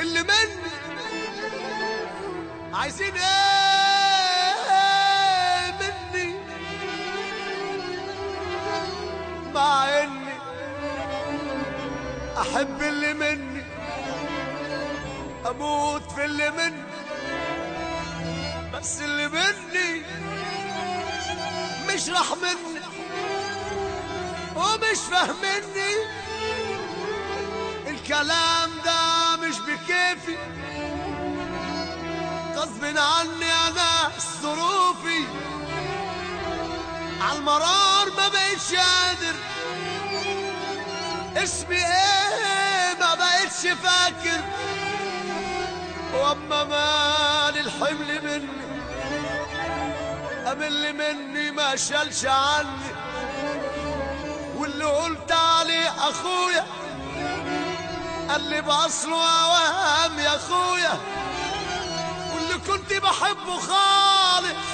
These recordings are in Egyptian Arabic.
اللي مني عايزين ايه مني مع اني احب اللي مني اموت في اللي مني بس اللي مني مش راح مني ومش فاهمني الكلام ده مش بكيفي غصب عني انا ظروفي عالمرار ما بقتش قادر اسمي ايه ما بقتش فاكر واما مال الحمل مني قام اللي مني ما شالش عني واللي قلت عليه اخويا قال لي باصله اوهام يا اخويا واللي كنت بحبه خالص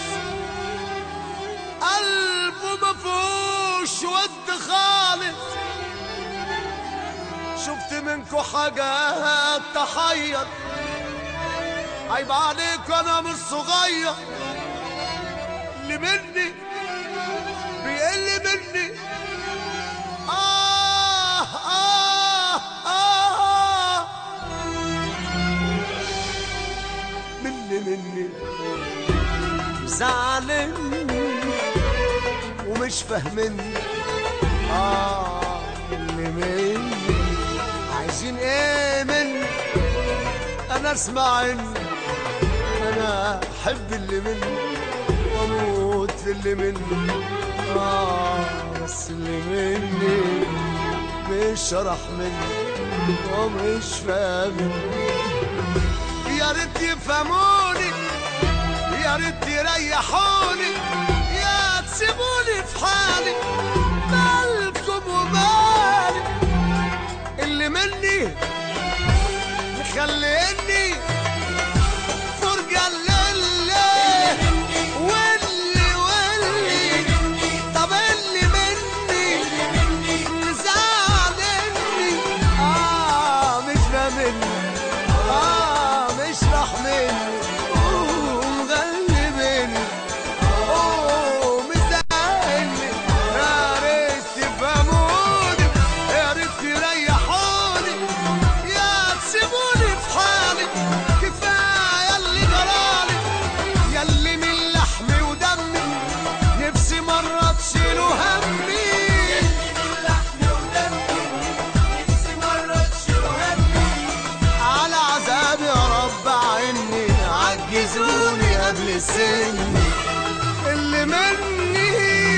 قلبه ما فيهوش ود خالص شفت منكو حاجات تحير عيب عليك انا مش صغير اللي مني بيقل مني آه آه آه مني مني زعلني ومش فاهمني آه اللي مني عايزين ايه مني انا اسمع اني انا احب اللي مني واموت في اللي مني اه بس اللي مني مش شرح مني ومش فاهمني يا ريت يفهموني يا ريت يريحوني يا تسيبوني في حالي مالكم ومالي اللي مني مخليني فرجة لله واللي واللي طب اللي مني مزعلني اه مش فاهمني اه مش راح مني ومغلبني اوه مزعلني يا ريت تفهموني يا ريت تريحوني يا تسيبوني في حالي كفايه اللي جرالي ياللي من لحمي ودمي نفسي مرة تشيلوا همي على عذاب يا رب عني عجزوني قبل سني اللي مني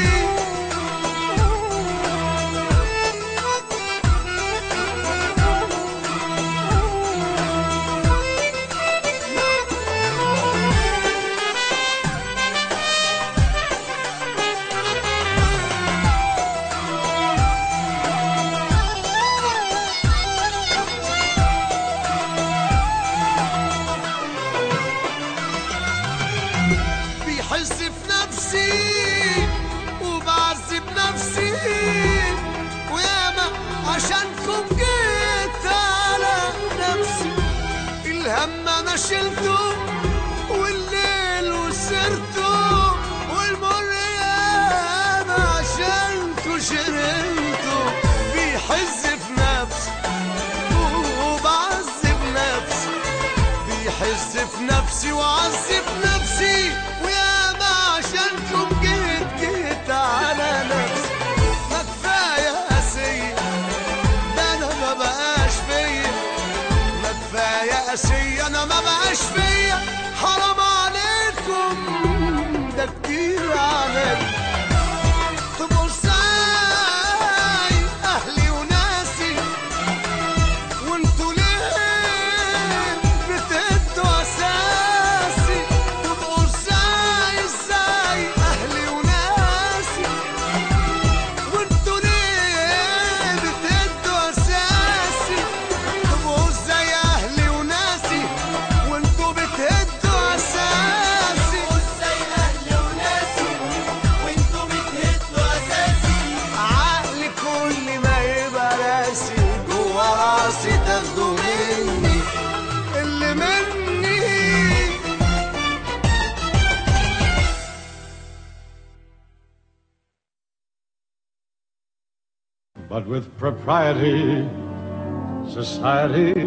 بيحس في نفسي وبعذب نفسي وياما عشانكم جيت على نفسي الهم انا شلته والليل وسرته والمر ياما عشانكم شرمته بيحس في نفسي وبعذب نفسي بيحس في نفسي وعذب نفسي ويا ما عشانكم جيت جيت على نفسي ما كفايه قاسيه ده انا ما بقاش فيا ما كفايه قاسيه انا ما بقاش فيا حرام عليكم ده كتير عليا تبقوا ازاي اهلي وناسي وانتوا ليه بتدوا اساسي تبقوا ازاي ازاي اهلي وناسي وانتوا ليه بتدوا اساسي تبقوا ازاي اهلي وناسي وانتوا بتهدوا اساسي ازاي اهلي وناسي but with propriety, society